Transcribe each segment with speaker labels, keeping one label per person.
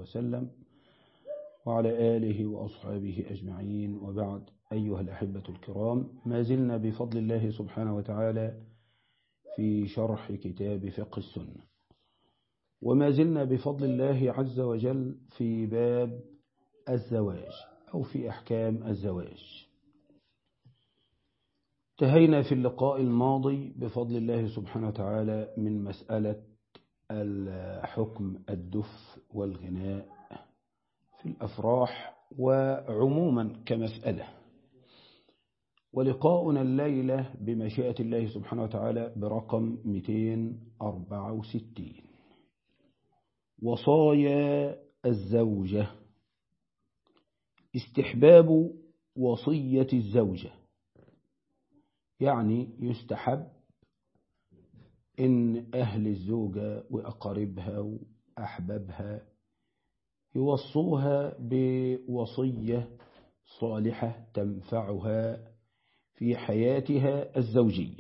Speaker 1: وسلم وعلى آله وأصحابه أجمعين وبعد أيها الأحبة الكرام ما زلنا بفضل الله سبحانه وتعالى في شرح كتاب فقه السنة وما زلنا بفضل الله عز وجل في باب الزواج أو في أحكام الزواج انتهينا في اللقاء الماضي بفضل الله سبحانه وتعالى من مسألة الحكم الدف والغناء في الأفراح وعموما كمسألة ولقاؤنا الليلة بمشيئة الله سبحانه وتعالى برقم 264 وصايا الزوجة استحباب وصية الزوجة يعني يستحب إن أهل الزوجة وأقاربها وأحبابها يوصوها بوصية صالحة تنفعها في حياتها الزوجية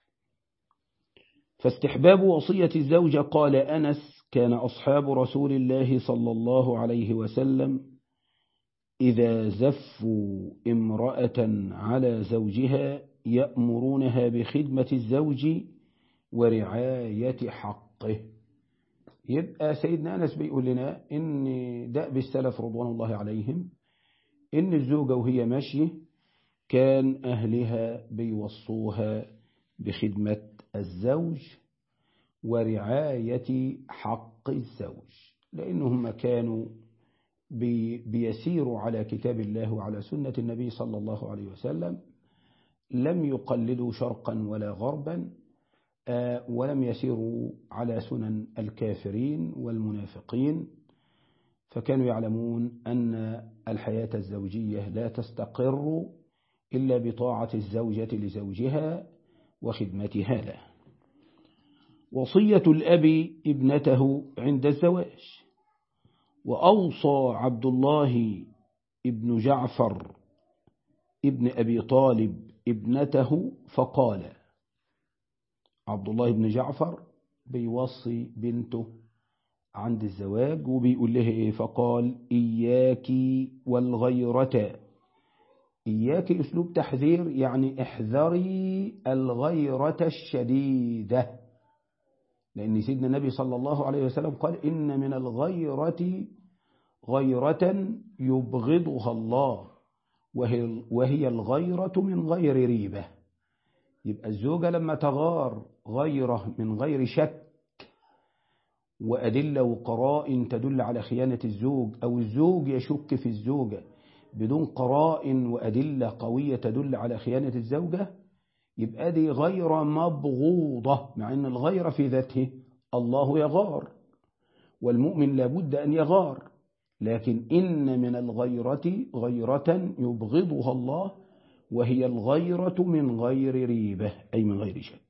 Speaker 1: فاستحباب وصية الزوجة قال أنس كان أصحاب رسول الله صلى الله عليه وسلم إذا زفوا امرأة على زوجها يأمرونها بخدمة الزوج ورعاية حقه يبقى سيدنا أنس بيقول لنا إن دأب السلف رضوان الله عليهم إن الزوجة وهي ماشية كان أهلها بيوصوها بخدمة الزوج ورعاية حق الزوج لأنهم كانوا بي بيسيروا على كتاب الله وعلى سنة النبي صلى الله عليه وسلم لم يقلدوا شرقا ولا غربا ولم يسيروا على سنن الكافرين والمنافقين فكانوا يعلمون أن الحياة الزوجية لا تستقر إلا بطاعة الزوجة لزوجها وخدمتها له وصية الأب ابنته عند الزواج وأوصى عبد الله ابن جعفر ابن أبي طالب ابنته فقال عبد الله بن جعفر بيوصي بنته عند الزواج وبيقول لها إيه فقال إياك والغيرة إياك أسلوب تحذير يعني احذري الغيرة الشديدة لأن سيدنا النبي صلى الله عليه وسلم قال إن من الغيرة غيرة يبغضها الله وهي, وهي الغيرة من غير ريبة يبقى الزوجة لما تغار غيره من غير شك وأدلة وقرائن تدل على خيانة الزوج أو الزوج يشك في الزوجة بدون قرائن وأدلة قوية تدل على خيانة الزوجة يبقى دي غير مبغوضة مع أن الغير في ذاته الله يغار والمؤمن لابد أن يغار لكن إن من الغيرة غيرة يبغضها الله وهي الغيرة من غير ريبة أي من غير شك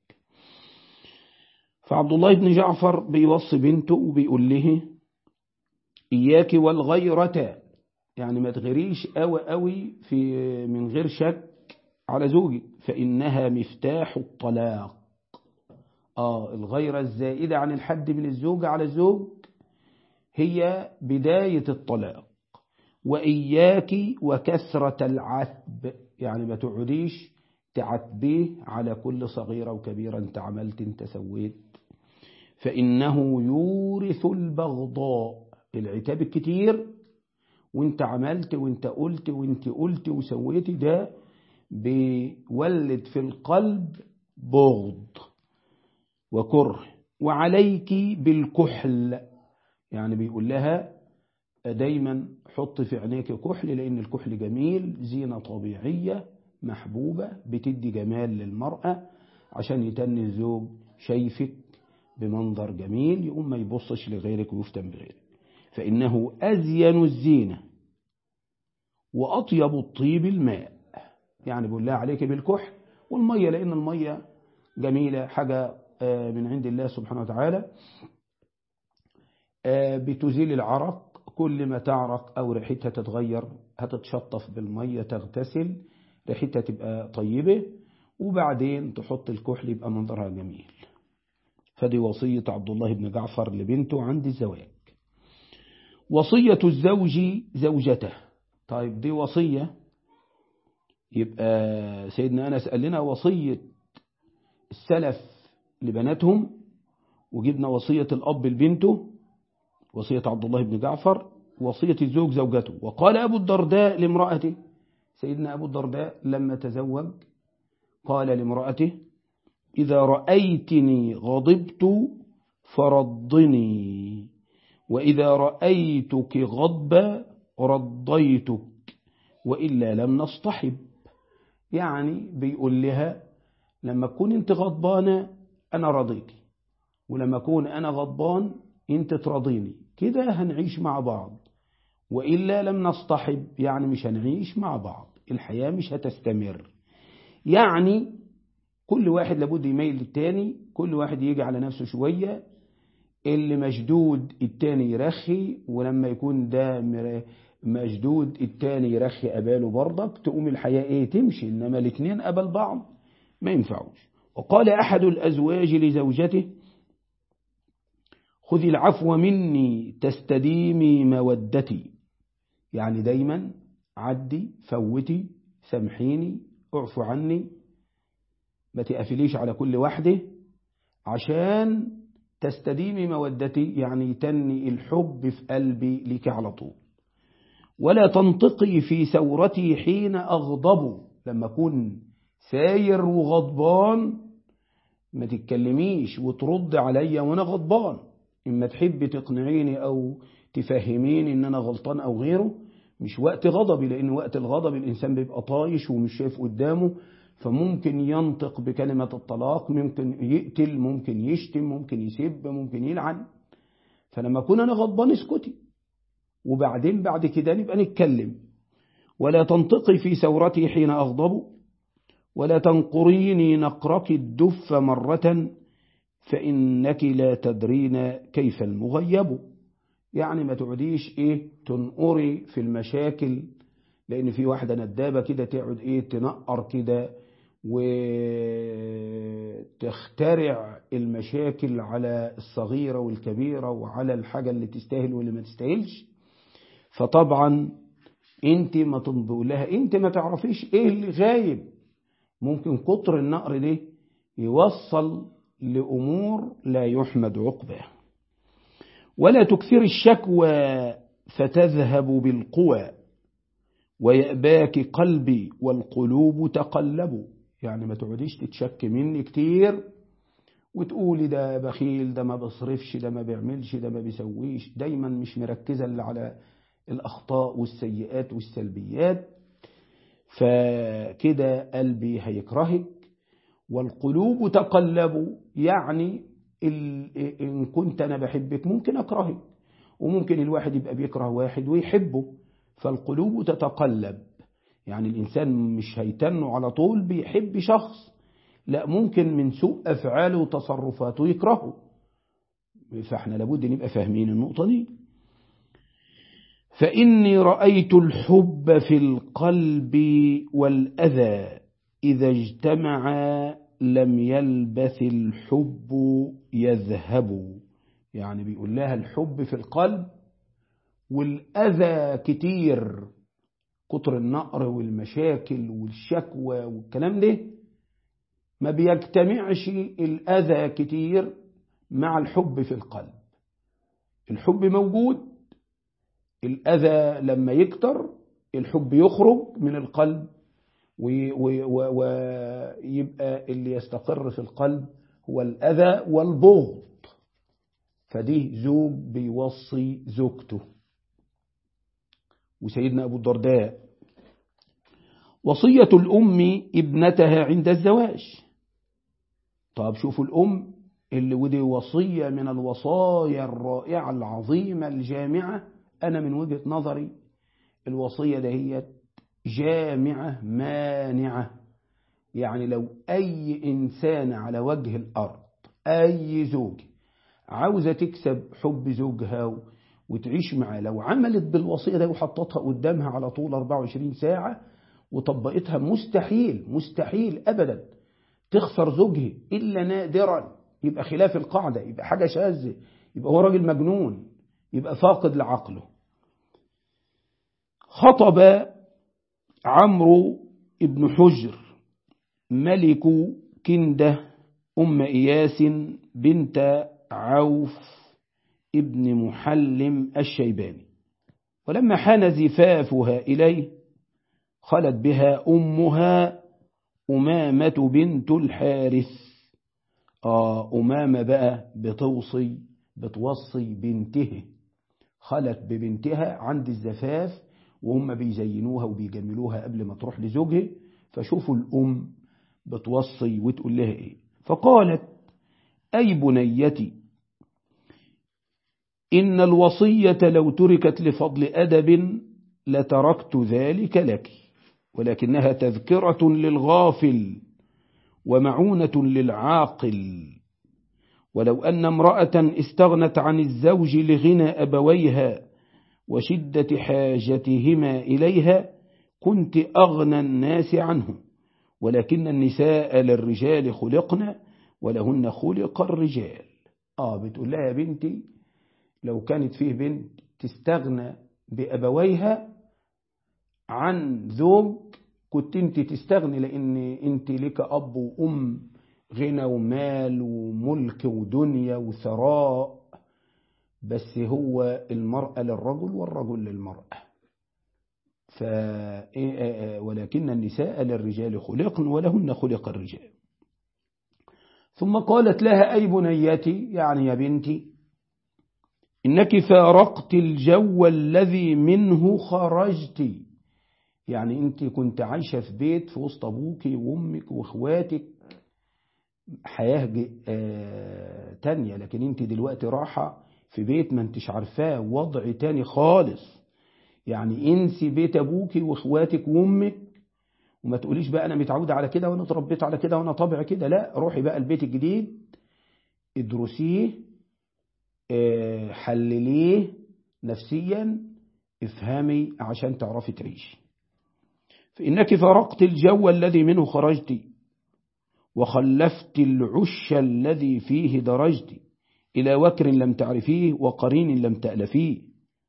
Speaker 1: فعبد الله بن جعفر بيوصي بنته وبيقول له إياك والغيرة يعني ما تغيريش قوي قوي في من غير شك على زوجك فإنها مفتاح الطلاق آه الغيرة الزائدة عن الحد من الزوجة على الزوج هي بداية الطلاق وإياك وكثرة العتب يعني ما تقعديش تعتبيه على كل صغيرة وكبيرة انت عملت انت سويت فإنه يورث البغضاء العتاب الكتير وانت عملت وانت قلت وانت قلت وسويت ده بيولد في القلب بغض وكره وعليك بالكحل يعني بيقول لها دايما حط في عينيك كحل لأن الكحل جميل زينة طبيعية محبوبة بتدي جمال للمرأة عشان يتني الزوج شايفك بمنظر جميل يقوم ما يبصش لغيرك ويفتن بغيرك فإنه أزين الزينة وأطيب الطيب الماء يعني بيقول لها عليك بالكحل والمية لأن المية جميلة حاجة من عند الله سبحانه وتعالى بتزيل العرق كل ما تعرق أو ريحتها تتغير هتتشطف بالمية تغتسل ريحتها تبقى طيبة وبعدين تحط الكحل يبقى منظرها جميل فدي وصية عبد الله بن جعفر لبنته عند الزواج وصية الزوج زوجته طيب دي وصية يبقى سيدنا أنس قال لنا وصية السلف لبناتهم وجبنا وصية الأب لبنته وصية عبد الله بن جعفر وصية الزوج زوجته وقال أبو الدرداء لامرأته سيدنا أبو الدرداء لما تزوج قال لامرأته إذا رأيتني غضبت فرضني وإذا رأيتك غضبا رضيتك وإلا لم نصطحب يعني بيقول لها لما تكون انت غضبانة أنا رضيتي ولما أكون أنا غضبان انت ترضيني كده هنعيش مع بعض وإلا لم نصطحب يعني مش هنعيش مع بعض الحياة مش هتستمر يعني كل واحد لابد يميل للتاني كل واحد يجي على نفسه شوية اللي مشدود التاني يرخي ولما يكون ده مشدود التاني يرخي قباله برضك تقوم الحياة ايه تمشي انما الاثنين قبل بعض ما ينفعوش وقال احد الازواج لزوجته خذي العفو مني تستديمي مودتي يعني دايما عدي فوتي سامحيني اعفو عني ما تقفليش على كل واحدة عشان تستديمي مودتي يعني تني الحب في قلبي لك على طول ولا تنطقي في ثورتي حين أغضب لما أكون ساير وغضبان ما تتكلميش وترد عليا وأنا غضبان إما تحبي تقنعيني أو تفهميني إن أنا غلطان أو غيره مش وقت غضبي لأن وقت الغضب الإنسان بيبقى طايش ومش شايف قدامه فممكن ينطق بكلمة الطلاق ممكن يقتل ممكن يشتم ممكن يسب ممكن يلعن فلما أكون أنا غضبان اسكتي وبعدين بعد كده نبقى نتكلم ولا تنطقي في ثورتي حين أغضب ولا تنقريني نقرك الدف مرة فإنك لا تدرين كيف المغيب يعني ما تقعديش إيه تنقري في المشاكل لأن في واحدة ندابة كده تقعد إيه تنقر كده وتخترع المشاكل على الصغيرة والكبيرة وعلى الحاجة اللي تستاهل واللي ما تستاهلش فطبعا انت ما تنظر لها انت ما تعرفيش ايه اللي غايب ممكن كتر النقر ده يوصل لأمور لا يحمد عقباه ولا تكثر الشكوى فتذهب بالقوى ويأباك قلبي والقلوب تقلب يعني ما تقعديش تتشك مني كتير وتقولي ده بخيل ده ما بصرفش ده ما بيعملش ده ما بيسويش دايما مش مركزة اللي على الأخطاء والسيئات والسلبيات فكده قلبي هيكرهك والقلوب تقلب يعني إن كنت أنا بحبك ممكن أكرهك وممكن الواحد يبقى بيكره واحد ويحبه فالقلوب تتقلب يعني الإنسان مش هيتنه على طول بيحب شخص لا ممكن من سوء أفعاله وتصرفاته يكرهه فاحنا لابد نبقى فاهمين النقطة دي فإني رأيت الحب في القلب والأذى إذا اجتمع لم يلبث الحب يذهب يعني بيقول لها الحب في القلب والأذى كتير كتر النقر والمشاكل والشكوى والكلام ده ما بيجتمعش الأذى كتير مع الحب في القلب الحب موجود الأذى لما يكتر الحب يخرج من القلب ويبقى اللي يستقر في القلب هو الأذى والبغض فدي زوج بيوصي زوجته وسيدنا أبو الدرداء وصية الأم ابنتها عند الزواج طب شوفوا الأم اللي ودي وصية من الوصايا الرائعة العظيمة الجامعة أنا من وجهة نظري الوصية دهيت جامعة مانعة يعني لو أي إنسان على وجه الأرض أي زوج عاوزة تكسب حب زوجها وتعيش معاه لو عملت بالوصية ده وحطتها قدامها على طول 24 ساعة وطبقتها مستحيل مستحيل أبدا تخسر زوجها إلا نادرا يبقى خلاف القاعدة يبقى حاجة شاذة يبقى هو راجل مجنون يبقى فاقد لعقله خطب عمرو بن حجر ملك كنده أم إياس بنت عوف ابن محلم الشيباني ولما حان زفافها إليه خلت بها أمها أمامة بنت الحارث آه أمامة بقى بتوصي بتوصي بنته خلت ببنتها عند الزفاف وهم بيزينوها وبيجملوها قبل ما تروح لزوجها فشوفوا الأم بتوصي وتقول لها إيه فقالت أي بنيتي إن الوصية لو تركت لفضل أدب لتركت ذلك لك ولكنها تذكرة للغافل ومعونة للعاقل ولو أن امرأة استغنت عن الزوج لغنى أبويها وشدة حاجتهما إليها كنت أغنى الناس عنه ولكن النساء للرجال خلقن ولهن خلق الرجال آه بتقول لها يا بنتي لو كانت فيه بنت تستغنى بأبويها عن زوج كنت انت تستغني لان انت لك اب وام غنى ومال وملك ودنيا وثراء بس هو المرأة للرجل والرجل للمرأة ف ولكن النساء للرجال خلقن ولهن خلق الرجال ثم قالت لها أي بنيتي يعني يا بنتي إنك فارقت الجو الذي منه خرجت يعني أنت كنت عايشة في بيت في وسط أبوك وأمك وإخواتك حياة تانية لكن أنت دلوقتي راحة في بيت ما انتش عارفاه وضع تاني خالص يعني انسي بيت أبوك وإخواتك وأمك وما تقوليش بقى أنا متعودة على كده وأنا اتربيت على كده وأنا طبع كده لا روحي بقى البيت الجديد ادرسيه حلليه نفسيا افهمي عشان تعرفي تعيشي فإنك فرقت الجو الذي منه خرجت وخلفت العش الذي فيه درجت إلى وكر لم تعرفيه وقرين لم تألفيه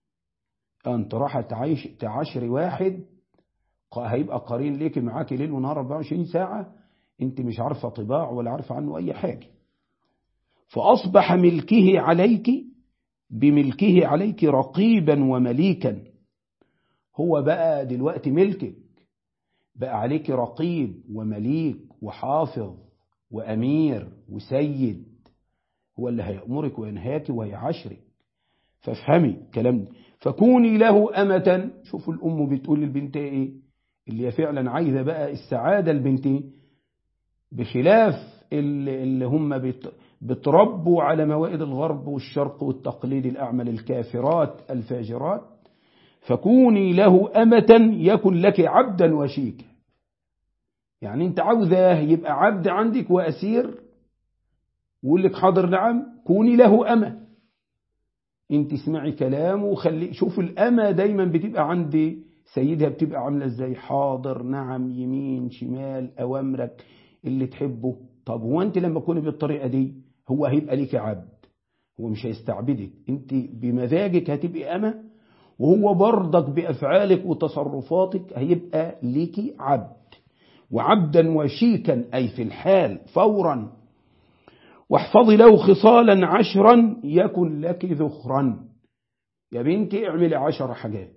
Speaker 1: أنت راح تعيش تعشر واحد هيبقى قرين ليك معاك ليل ونهار 24 ساعة انت مش عارفة طباع ولا عارفة عنه أي حاجة فأصبح ملكه عليك بملكه عليك رقيبا ومليكا هو بقى دلوقتي ملكك بقى عليك رقيب ومليك وحافظ وأمير وسيد هو اللي هيأمرك وينهاك ويعشرك فافهمي كلام فكوني له أمة شوفوا الأم بتقول للبنت إيه اللي هي فعلا عايزة بقى السعادة البنت بخلاف اللي هم بت بتربوا على موائد الغرب والشرق والتقليد الأعمى الكافرات الفاجرات فكوني له أمة يكن لك عبدا وشيكا يعني انت عاوزاه يبقى عبد عندك وأسير ويقول لك حاضر نعم كوني له أمة انت اسمعي كلامه وخلي شوف الأمة دايما بتبقى عند سيدها بتبقى عاملة ازاي حاضر نعم يمين شمال أوامرك اللي تحبه طب هو انت لما تكوني بالطريقة دي هو هيبقى ليك عبد هو مش هيستعبدك انت بمزاجك هتبقي أمة وهو برضك بأفعالك وتصرفاتك هيبقى ليك عبد وعبدا وشيكا أي في الحال فورا واحفظي له خصالا عشرا يكن لك ذخرا يا بنتي اعملي عشر حاجات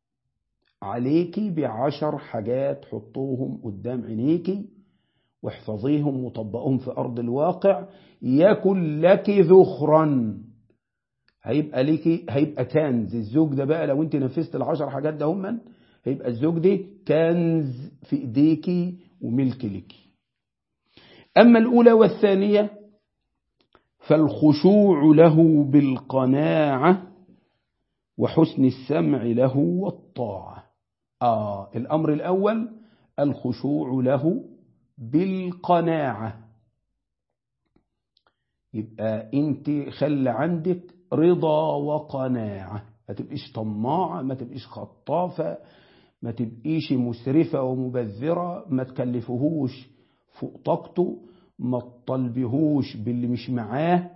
Speaker 1: عليكي بعشر حاجات حطوهم قدام عينيكي واحفظيهم وطبقهم في أرض الواقع يكن لك ذخرا هيبقى ليكي هيبقى كنز الزوج ده بقى لو انت نفذت العشر حاجات ده هم هيبقى الزوج ده كنز في ايديكي وملك ليكي أما الأولى والثانية فالخشوع له بالقناعة وحسن السمع له والطاعة آه الأمر الأول الخشوع له بالقناعة يبقى انت خلي عندك رضا وقناعة ما تبقيش طماعة ما تبقيش خطافة ما تبقيش مسرفة ومبذرة ما تكلفهوش فوق طاقته ما تطلبهوش باللي مش معاه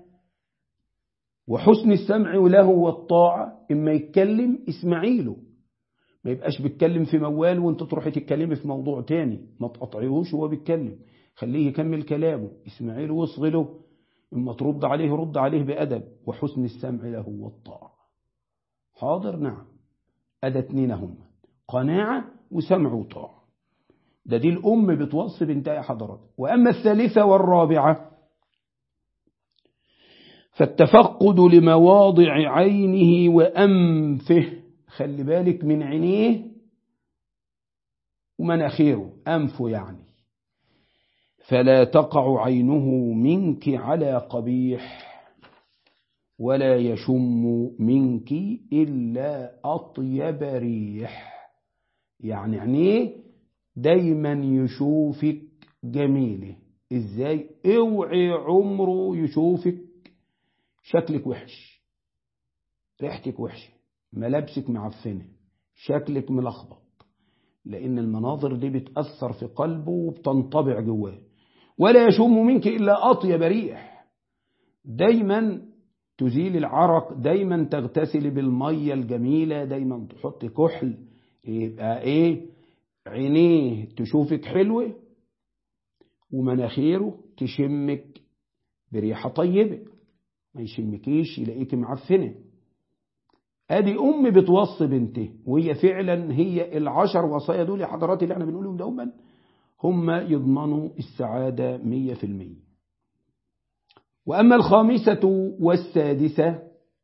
Speaker 1: وحسن السمع له والطاعة إما يتكلم اسمعي له ما يبقاش بيتكلم في موال وانت تروحي تتكلمي في موضوع تاني ما تقطعيهوش وهو بيتكلم خليه يكمل كلامه اسمعي له واصغي له اما ترد عليه رد عليه بأدب وحسن السمع له والطاعة حاضر نعم أدى اتنين هم قناعة وسمع وطاعة ده دي الأم بتوصي بنتها حضرات وأما الثالثة والرابعة فالتفقد لمواضع عينه وأنفه خلي بالك من عينيه ومناخيره أنفه يعني فلا تقع عينه منك على قبيح ولا يشم منك إلا أطيب ريح يعني عينيه دايما يشوفك جميلة ازاي اوعي عمره يشوفك شكلك وحش ريحتك وحشة ملابسك معفنة شكلك ملخبط لأن المناظر دي بتأثر في قلبه وبتنطبع جواه ولا يشم منك إلا أطيب ريح دايما تزيل العرق دايما تغتسل بالمية الجميلة دايما تحط كحل يبقى ايه عينيه تشوفك حلوة ومناخيره تشمك بريحة طيبة ما يشمكيش يلاقيك معفنة ادي ام بتوصي بنته وهي فعلا هي العشر وصايا دول يا حضرات اللي احنا بنقولهم دوما هم يضمنوا السعادة مية في المية وأما الخامسة والسادسة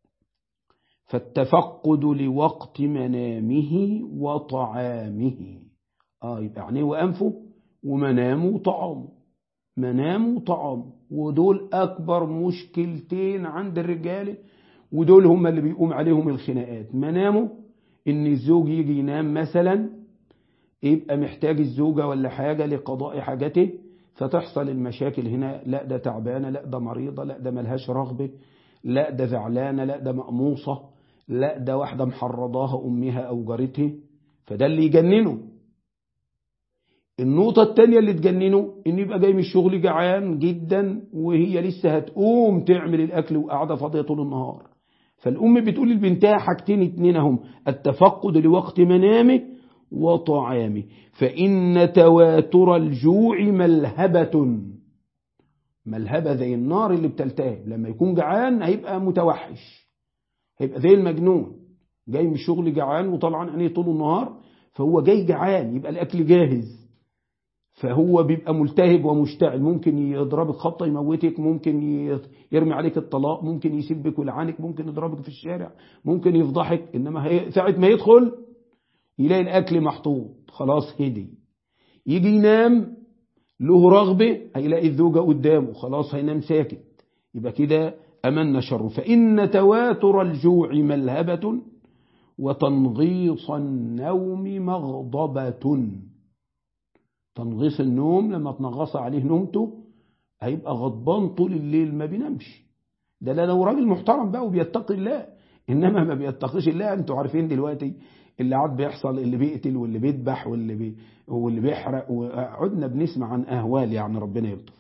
Speaker 1: فالتفقد لوقت منامه وطعامه آه يبقى عينيه وأنفه ومنامه وطعامه منامه وطعامه ودول أكبر مشكلتين عند الرجال ودول هم اللي بيقوم عليهم الخناقات منامه إن الزوج يجي ينام مثلا يبقى محتاج الزوجة ولا حاجة لقضاء حاجته فتحصل المشاكل هنا لا ده تعبانة لا ده مريضة لا ده ملهاش رغبة لا ده زعلانة لا ده مقموصة لا ده واحدة محرضاها أمها أو جارتها فده اللي يجننه النقطة التانية اللي تجننه إن يبقى جاي من الشغل جعان جدا وهي لسه هتقوم تعمل الأكل وقاعدة فاضية طول النهار فالأم بتقول لبنتها حاجتين اتنين هم التفقد لوقت منامه وطعامه فإن تواتر الجوع ملهبة ملهبة زي النار اللي بتلتهب لما يكون جعان هيبقى متوحش هيبقى زي المجنون جاي من الشغل جعان وطلعان عينيه طول النهار فهو جاي جعان يبقى الأكل جاهز فهو بيبقى ملتهب ومشتعل ممكن يضربك خبطة يموتك ممكن يرمي عليك الطلاق ممكن يسبك ويلعنك ممكن يضربك في الشارع ممكن يفضحك إنما ساعة ما يدخل يلاقي الأكل محطوط خلاص هدي يجي ينام له رغبة هيلاقي الزوجة قدامه خلاص هينام ساكت يبقى كده أمن شره فإن تواتر الجوع ملهبة وتنغيص النوم مغضبة تنغيص النوم لما تنغص عليه نومته هيبقى غضبان طول الليل ما بينامش ده لا لو راجل محترم بقى وبيتقي الله إنما ما بيتقيش الله أنتوا عارفين دلوقتي اللي عاد بيحصل اللي بيقتل واللي بيذبح واللي بي واللي بيحرق وقعدنا بنسمع عن أهوال يعني ربنا يلطف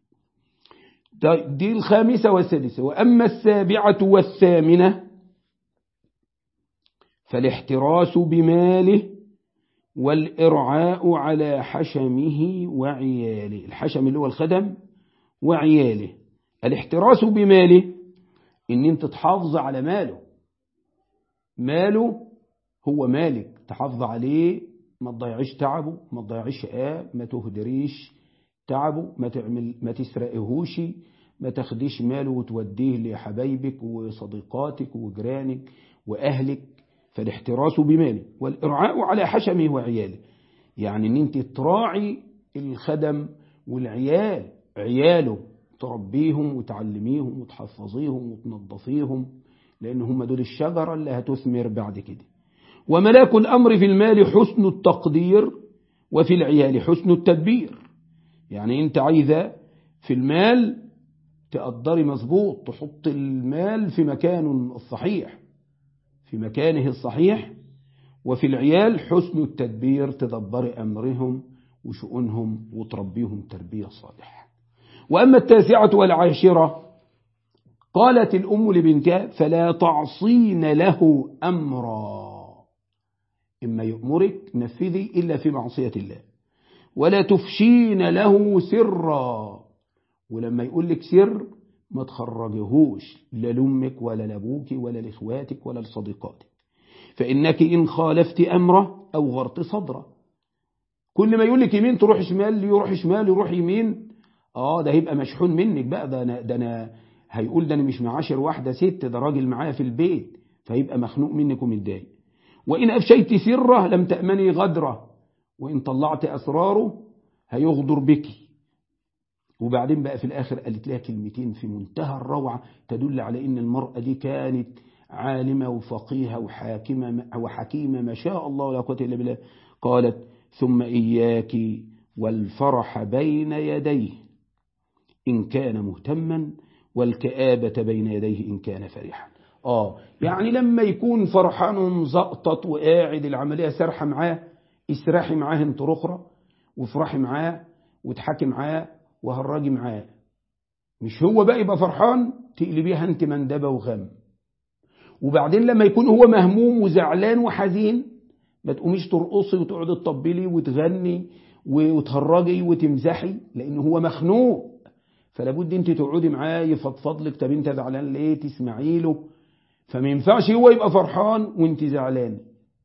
Speaker 1: دي الخامسة والسادسة وأما السابعة والثامنة فالاحتراس بماله والإرعاء على حشمه وعياله الحشم اللي هو الخدم وعياله الاحتراس بماله ان انت تحافظ على ماله ماله هو مالك تحافظ عليه ما تضيعيش تعبه ما تضيعيش شقاه ما تهدريش تعبه ما تعمل ما تسرقهوش ما تاخديش ماله وتوديه لحبايبك وصديقاتك وجيرانك واهلك فالاحتراس بماله والارعاء على حشمه وعياله يعني ان انت تراعي الخدم والعيال عياله تربيهم وتعلميهم وتحفظيهم وتنظفيهم لان هم دول الشجره اللي هتثمر بعد كده وملاك الأمر في المال حسن التقدير وفي العيال حسن التدبير يعني انت عايزة في المال تقدري مظبوط تحط المال في مكانه الصحيح في مكانه الصحيح وفي العيال حسن التدبير تدبري أمرهم وشؤونهم وتربيهم تربية صالحة وأما التاسعة والعاشرة قالت الأم لبنتها فلا تعصين له أمرا إما يأمرك نفذي إلا في معصية الله ولا تفشين له سرا ولما يقول لك سر ما تخرجهوش لا لأمك ولا لأبوك ولا لإخواتك ولا لصديقاتك فإنك إن خالفت أمره أو غرت صدره كل ما يقول لك يمين تروح شمال يروح شمال يروح يمين اه ده هيبقى مشحون منك بقى ده أنا, ده أنا هيقول ده أنا مش معاشر واحدة ست ده راجل معايا في البيت فيبقى مخنوق منك ومتضايق وإن أفشيت سره لم تأمني غدره وإن طلعت أسراره هيغدر بك وبعدين بقى في الآخر قالت لها كلمتين في منتهى الروعة تدل على إن المرأة دي كانت عالمة وفقيهة وحاكمة وحكيمة ما شاء الله لا قوة إلا بالله قالت ثم إياك والفرح بين يديه إن كان مهتما والكآبة بين يديه إن كان فرحا آه يعني لما يكون فرحان ومزقطط وقاعد العملية سرحة معاه اسرحي معاه انت أخرى وافرحي معاه وتحكي معاه وهرجي معاه مش هو بقى يبقى فرحان تقلبيها انت مندبة وغم وبعدين لما يكون هو مهموم وزعلان وحزين ما تقوميش ترقصي وتقعدي تطبلي وتغني وتهرجي وتمزحي لان هو مخنوق فلا بد انت تقعدي معاه يفضفض لك طب انت زعلان ليه تسمعي له فما ينفعش هو يبقى فرحان وانت زعلان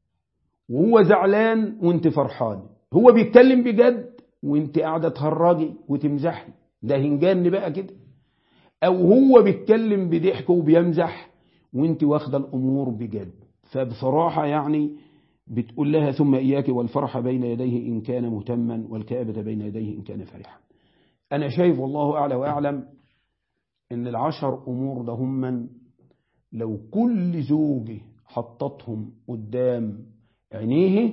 Speaker 1: وهو زعلان وانت فرحان هو بيتكلم بجد وانت قاعده تهرجي وتمزحي ده هنجان بقى كده او هو بيتكلم بضحك وبيمزح وانت واخده الامور بجد فبصراحه يعني بتقول لها ثم اياك والفرح بين يديه ان كان مهتما والكآبة بين يديه ان كان فرحا انا شايف والله اعلى واعلم ان العشر امور ده هم لو كل زوجه حطتهم قدام عينيه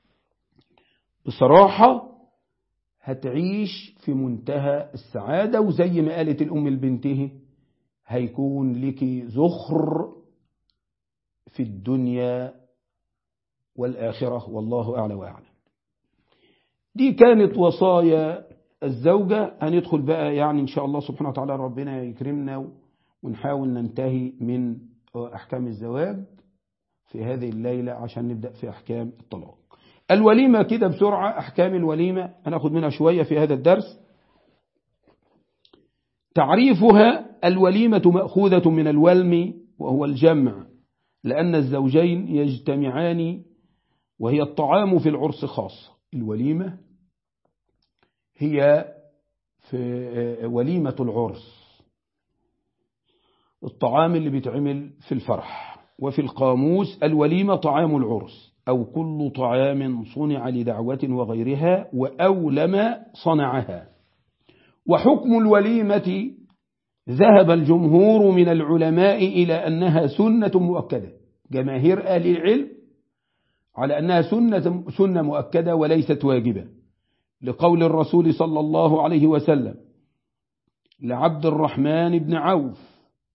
Speaker 1: بصراحة هتعيش في منتهى السعادة وزي ما قالت الأم لبنته هيكون لك زخر في الدنيا والآخرة والله أعلى وأعلم دي كانت وصايا الزوجة هندخل بقى يعني إن شاء الله سبحانه وتعالى ربنا يكرمنا ونحاول ننتهي من أحكام الزواج في هذه الليلة عشان نبدأ في أحكام الطلاق الوليمة كده بسرعة أحكام الوليمة هناخد منها شوية في هذا الدرس تعريفها الوليمة مأخوذة من الولم وهو الجمع لأن الزوجين يجتمعان وهي الطعام في العرس خاصة الوليمة هي في وليمة العرس الطعام اللي بيتعمل في الفرح وفي القاموس الوليمة طعام العرس أو كل طعام صنع لدعوة وغيرها وأولم صنعها وحكم الوليمة ذهب الجمهور من العلماء إلى أنها سنة مؤكدة جماهير أهل العلم على أنها سنة, سنة مؤكدة وليست واجبة لقول الرسول صلى الله عليه وسلم لعبد الرحمن بن عوف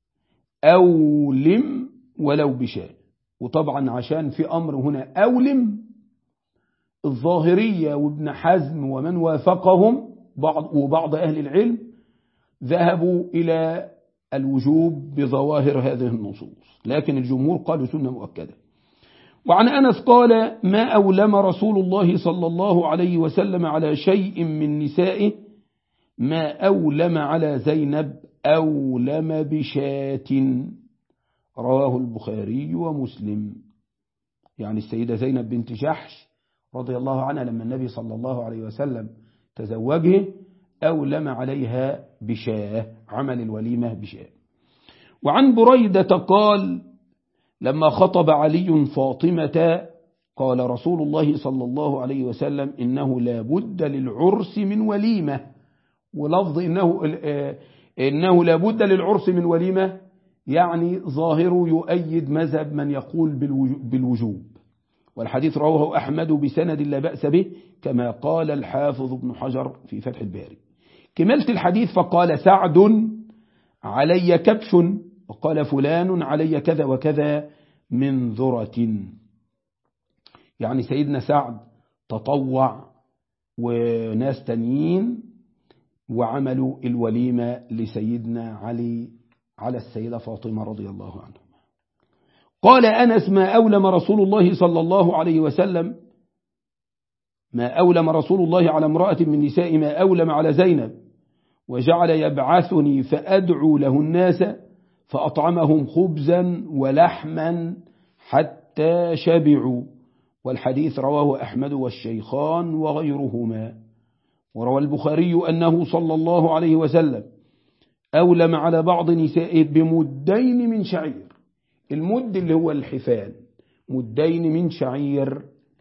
Speaker 1: أولم ولو بشاء وطبعا عشان في أمر هنا أولم الظاهرية وابن حزم ومن وافقهم بعض وبعض أهل العلم ذهبوا إلى الوجوب بظواهر هذه النصوص لكن الجمهور قالوا سنة مؤكدة وعن أنس قال ما أولم رسول الله صلى الله عليه وسلم على شيء من نسائه ما أولم على زينب أولم بشاة رواه البخاري ومسلم يعني السيدة زينب بنت جحش رضي الله عنها لما النبي صلى الله عليه وسلم تزوجه أولم عليها بشاة عمل الوليمة بشاة وعن بريدة قال لما خطب علي فاطمة قال رسول الله صلى الله عليه وسلم إنه لا بد للعرس من وليمة ولفظ إنه, إنه لا بد للعرس من وليمة يعني ظاهر يؤيد مذهب من يقول بالوجوب والحديث رواه أحمد بسند لا بأس به كما قال الحافظ ابن حجر في فتح الباري كملت الحديث فقال سعد علي كبش وقال فلان علي كذا وكذا من ذرة يعني سيدنا سعد تطوع وناس تانيين وعملوا الوليمة لسيدنا علي على السيدة فاطمة رضي الله عنها قال أنس ما أولم رسول الله صلى الله عليه وسلم ما أولم رسول الله على امرأة من نساء ما أولم على زينب وجعل يبعثني فأدعو له الناس فأطعمهم خبزا ولحما حتى شبعوا والحديث رواه أحمد والشيخان وغيرهما وروى البخاري أنه صلى الله عليه وسلم أولم على بعض نسائه بمدين من شعير المد اللي هو الحفان مدين من شعير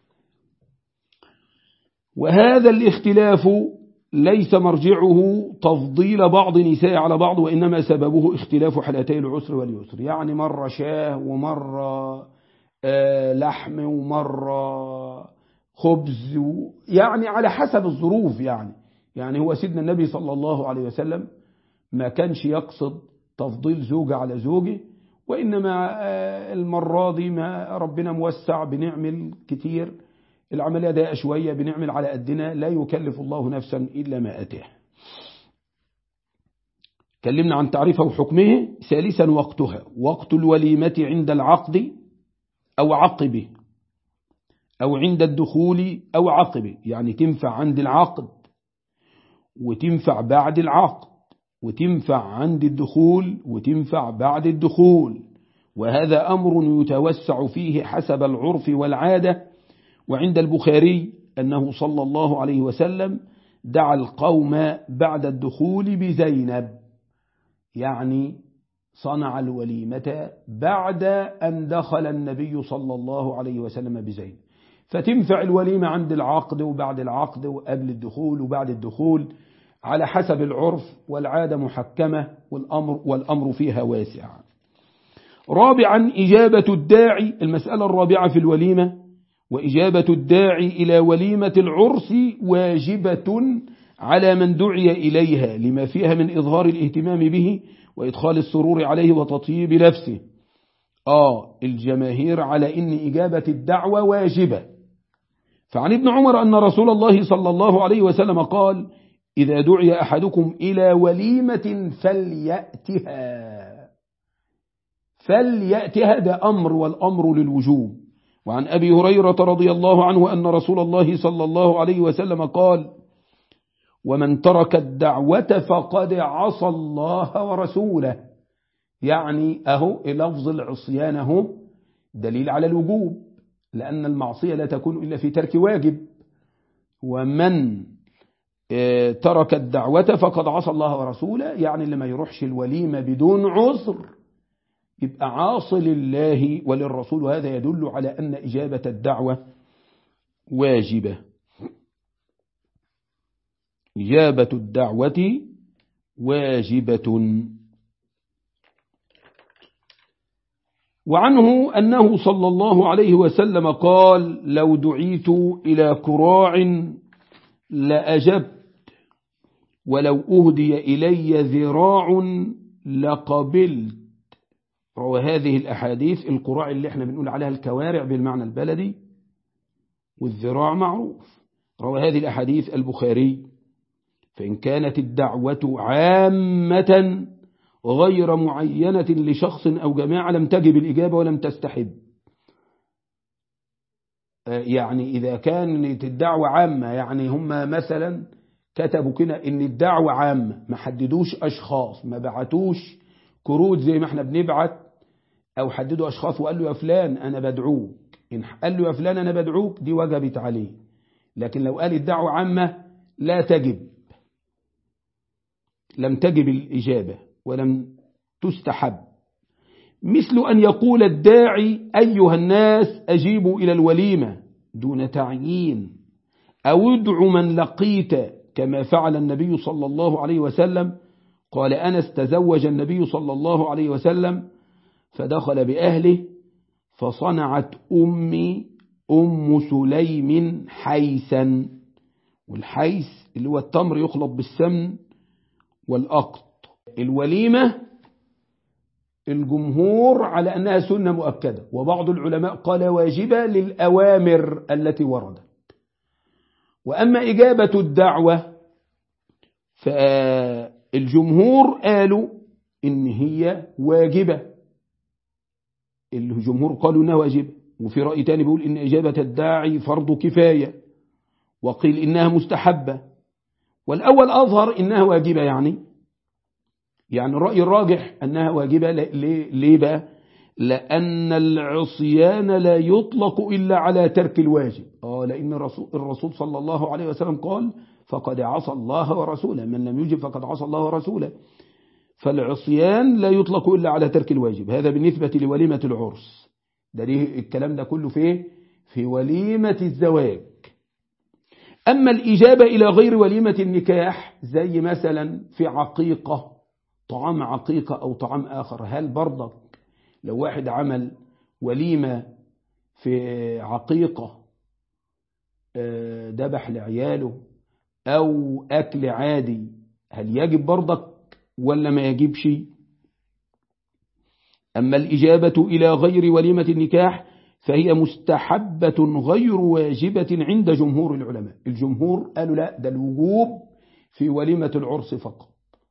Speaker 1: وهذا الاختلاف ليس مرجعه تفضيل بعض نساء على بعض وإنما سببه اختلاف حالتي العسر واليسر يعني مرة شاه ومرة لحم ومرة خبز يعني على حسب الظروف يعني يعني هو سيدنا النبي صلى الله عليه وسلم ما كانش يقصد تفضيل زوجة على زوجه وإنما المرة دي ما ربنا موسع بنعمل كتير العملية ضيقة شوية بنعمل على قدنا لا يكلف الله نفسا إلا ما أتاه كلمنا عن تعريفه وحكمه ثالثا وقتها وقت الوليمة عند العقد أو عقبه أو عند الدخول أو عقبه يعني تنفع عند العقد وتنفع بعد العقد وتنفع عند الدخول وتنفع بعد الدخول وهذا أمر يتوسع فيه حسب العرف والعادة وعند البخاري أنه صلى الله عليه وسلم دعا القوم بعد الدخول بزينب يعني صنع الوليمة بعد أن دخل النبي صلى الله عليه وسلم بزينب فتنفع الوليمة عند العقد وبعد العقد وقبل الدخول وبعد الدخول على حسب العرف والعادة محكمة والأمر, والأمر فيها واسع رابعا إجابة الداعي المسألة الرابعة في الوليمة وإجابة الداعي إلى وليمة العرس واجبة على من دعي إليها لما فيها من إظهار الاهتمام به وإدخال السرور عليه وتطيب نفسه آه الجماهير على إن إجابة الدعوة واجبة فعن ابن عمر أن رسول الله صلى الله عليه وسلم قال إذا دعي أحدكم إلى وليمة فليأتها فليأتها ده أمر والأمر للوجوب وعن أبي هريرة رضي الله عنه أن رسول الله صلى الله عليه وسلم قال ومن ترك الدعوة فقد عصى الله ورسوله يعني أهو لفظ العصيان أهو دليل على الوجوب لأن المعصية لا تكون إلا في ترك واجب ومن ترك الدعوة فقد عصى الله ورسوله يعني اللي ما يروحش الوليمة بدون عذر يبقى عاصي لله وللرسول وهذا يدل على أن إجابة الدعوة واجبة إجابة الدعوة واجبة وعنه أنه صلى الله عليه وسلم قال لو دعيت إلى كراع لأجبت ولو أهدي إلي ذراع لقبلت روى هذه الأحاديث القراع اللي احنا بنقول عليها الكوارع بالمعنى البلدي والذراع معروف روى هذه الأحاديث البخاري فإن كانت الدعوة عامة غير معينة لشخص أو جماعة لم تجب الإجابة ولم تستحب يعني إذا كانت الدعوة عامة يعني هم مثلا كتبوا كده إن الدعوة عامة ما حددوش أشخاص ما بعتوش كروت زي ما احنا بنبعت أو حددوا أشخاص وقال له يا فلان أنا بدعوك إن قال له يا فلان أنا بدعوك دي وجبت عليه لكن لو قال الدعوة عامة لا تجب لم تجب الإجابة ولم تستحب مثل أن يقول الداعي أيها الناس أجيبوا إلى الوليمة دون تعيين أو ادع من لقيت كما فعل النبي صلى الله عليه وسلم قال أنس تزوج النبي صلى الله عليه وسلم فدخل بأهله فصنعت أمي أم سليم حيثا والحيث اللي هو التمر يخلط بالسمن والأقط الوليمة الجمهور على أنها سنة مؤكدة وبعض العلماء قال واجبة للأوامر التي وردت وأما إجابة الدعوة فالجمهور قالوا إن هي واجبة الجمهور قالوا إنها واجبة وفي رأي تاني بيقول إن إجابة الداعي فرض كفاية وقيل إنها مستحبة والأول أظهر إنها واجبة يعني يعني الرأي الراجح أنها واجبة ليه, ليه بقى لأن العصيان لا يطلق إلا على ترك الواجب آه لأن الرسول, الرسول صلى الله عليه وسلم قال فقد عصى الله ورسوله من لم يجب فقد عصى الله ورسوله فالعصيان لا يطلق إلا على ترك الواجب هذا بالنسبة لوليمة العرس ده ليه الكلام ده كله في في وليمة الزواج أما الإجابة إلى غير وليمة النكاح زي مثلا في عقيقة طعام عقيقة أو طعام آخر هل برضك لو واحد عمل وليمة في عقيقة ذبح لعياله أو أكل عادي هل يجب برضك ولا ما يجبش أما الإجابة إلى غير وليمة النكاح فهي مستحبة غير واجبة عند جمهور العلماء الجمهور قالوا لا ده الوجوب في وليمة العرس فقط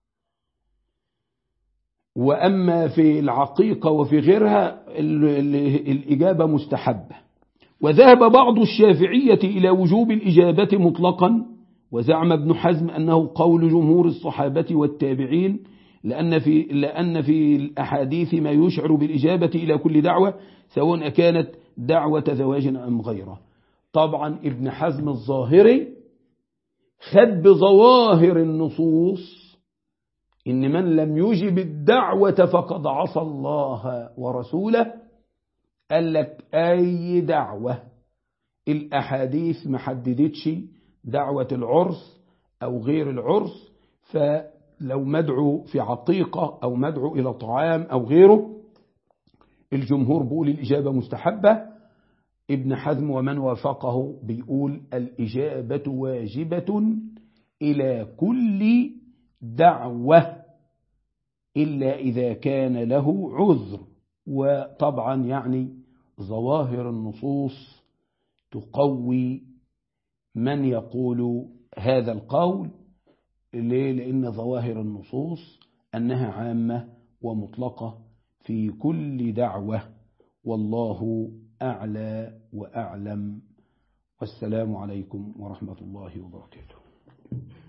Speaker 1: وأما في العقيقة وفي غيرها الإجابة مستحبة وذهب بعض الشافعية إلى وجوب الإجابة مطلقا وزعم ابن حزم أنه قول جمهور الصحابة والتابعين لأن في, لأن في الأحاديث ما يشعر بالإجابة إلى كل دعوة سواء كانت دعوة زواج أم غيره طبعا ابن حزم الظاهري خد بظواهر النصوص إن من لم يجب الدعوة فقد عصى الله ورسوله قال لك أي دعوة الأحاديث ما حددتش دعوة العرس أو غير العرس فلو مدعو في عقيقة أو مدعو إلى طعام أو غيره الجمهور بيقول الإجابة مستحبة ابن حزم ومن وافقه بيقول الإجابة واجبة إلى كل دعوة إلا إذا كان له عذر وطبعا يعني ظواهر النصوص تقوي من يقول هذا القول ليه؟ لأن ظواهر النصوص أنها عامة ومطلقة في كل دعوة والله أعلى وأعلم والسلام عليكم ورحمة الله وبركاته